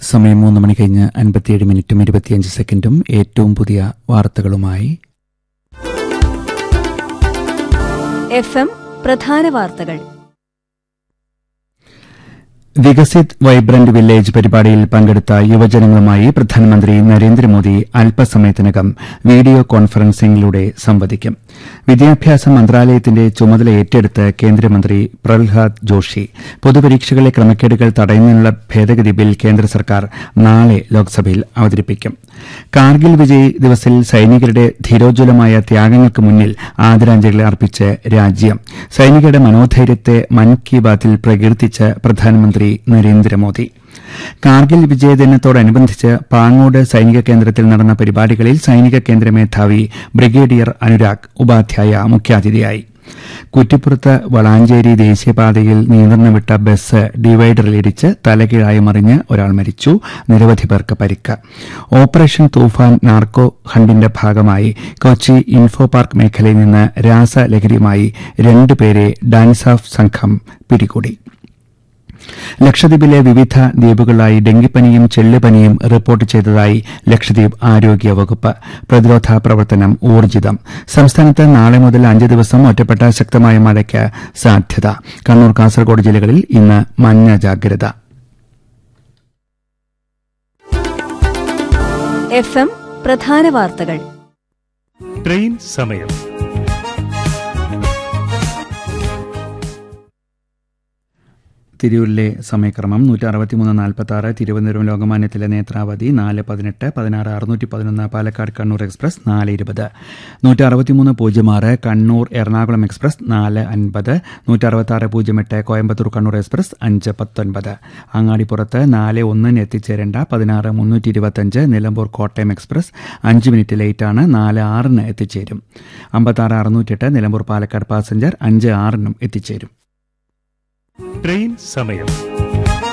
സമയം മൂന്ന് മണി കഴിഞ്ഞ് അൻപത്തിയേഴ് മിനിറ്റും ഇരുപത്തിയഞ്ച് സെക്കൻഡും ഏറ്റവും പുതിയ വാർത്തകളുമായി എഫ് എം പ്രധാന വാർത്തകൾ വികസിത് വൈബ്രന്റ് വില്ലേജ് പരിപാടിയിൽ പങ്കെടുത്ത യുവജനങ്ങളുമായി പ്രധാനമന്ത്രി നരേന്ദ്രമോദി അല്പസമയത്തിനകം വീഡിയോ കോൺഫറൻസിംഗിലൂടെ സംവദിക്കും വിദ്യാഭ്യാസ മന്ത്രാലയത്തിന്റെ ചുമതല ഏറ്റെടുത്ത് കേന്ദ്രമന്ത്രി പ്രഹ്ലാദ് ജോഷി പൊതുപരീക്ഷകളിലെ ക്രമക്കേടുകൾ തടയുന്നതിനുള്ള ഭേദഗതി ബിൽ കേന്ദ്ര സർക്കാർ നാളെ ലോക്സഭയിൽ അവതരിപ്പിക്കും കാർഗിൽ വിജയ് ദിവസിൽ സൈനികരുടെ ധീരോജ്വലമായ ത്യാഗങ്ങൾക്ക് മുന്നിൽ ആദരാഞ്ജലി അർപ്പിച്ച് രാജ്യം സൈനികരുടെ മനോധൈര്യത്തെ മൻ കി ബാത്തിൽ പ്രകീർത്തിച്ച് പ്രധാനമന്ത്രി നരേന്ദ്രമോദി കാർഗിൽ വിജയദിനത്തോടനുബന്ധിച്ച് പാങ്ങോട് സൈനിക കേന്ദ്രത്തിൽ നടന്ന പരിപാടികളിൽ സൈനിക കേന്ദ്ര മേധാവി ബ്രിഗേഡിയർ അനുരാഗ് ഉപാധ്യായ മുഖ്യാതിഥിയായി കുറ്റിപ്പുറത്ത് വളാഞ്ചേരി ദേശീയപാതയിൽ നിയന്ത്രണം വിട്ട ബസ് ഡിവൈഡറിലിടിച്ച് തലകീഴായി മറിഞ്ഞ് ഒരാൾ മരിച്ചു നിരവധി പേർക്ക് പരിക്ക് ഓപ്പറേഷൻ തൂഫാൻ നാർക്കോ ഹണ്ടിന്റെ ഭാഗമായി കൊച്ചി ഇൻഫോ പാർക്ക് മേഖലയിൽ നിന്ന് രാസലഹരിയുമായി രണ്ടുപേരെ ഡാൻസാഫ് സംഘം പിടികൂടി ലക്ഷദ്വീപിലെ വിവിധ ദ്വീപുകളിലായി ഡെങ്കിപ്പനിയും ചെള്ളുപനിയും റിപ്പോർട്ട് ചെയ്തതായി ലക്ഷദ്വീപ് ആരോഗ്യ വകുപ്പ് പ്രതിരോധ പ്രവർത്തനം ഊർജിതം സംസ്ഥാനത്ത് നാളെ മുതൽ അഞ്ച് ദിവസം ഒറ്റപ്പെട്ട ശക്തമായ മഴയ്ക്ക് സാധ്യത കണ്ണൂർ കാസർഗോഡ് ജില്ലകളിൽ ഇന്ന് മഞ്ഞ ജാഗ്രത എഫ് എം പ്രധാന വാർത്തകൾ ട്രെയിൻ സമയം തിരൂരിലെ സമയക്രമം നൂറ്റി അറുപത്തിമൂന്ന് നാൽപ്പത്തി ആറ് തിരുവനന്തപുരം ലോകമാന്യത്തിലെ നേത്രാവതി നാല് പതിനെട്ട് പതിനാറ് അറുന്നൂറ്റി പതിനൊന്ന് പാലക്കാട് കണ്ണൂർ എക്സ്പ്രസ് നാല് ഇരുപത് നൂറ്റി അറുപത്തിമൂന്ന് പൂജ്യം ആറ് കണ്ണൂർ എറണാകുളം എക്സ്പ്രസ് നാല് അൻപത് നൂറ്റി അറുപത്തി ആറ് പൂജ്യം എട്ട് കോയമ്പത്തൂർ കണ്ണൂർ എക്സ്പ്രസ് അഞ്ച് പത്തൊൻപത് അങ്ങാടിപ്പുറത്ത് നാല് ഒന്നിന് എത്തിച്ചേരേണ്ട പതിനാറ് മുന്നൂറ്റി ഇരുപത്തഞ്ച് നിലമ്പൂർ കോട്ടയം എക്സ്പ്രസ് അഞ്ച് മിനിറ്റ് ലേറ്റാണ് നാല് ആറിന് എത്തിച്ചേരും അമ്പത്താറ് അറുന്നൂറ്റെട്ട് നിലമ്പൂർ പാലക്കാട് പാസഞ്ചർ അഞ്ച് ആറിനും എത്തിച്ചേരും ട്രെയിൻ സമയം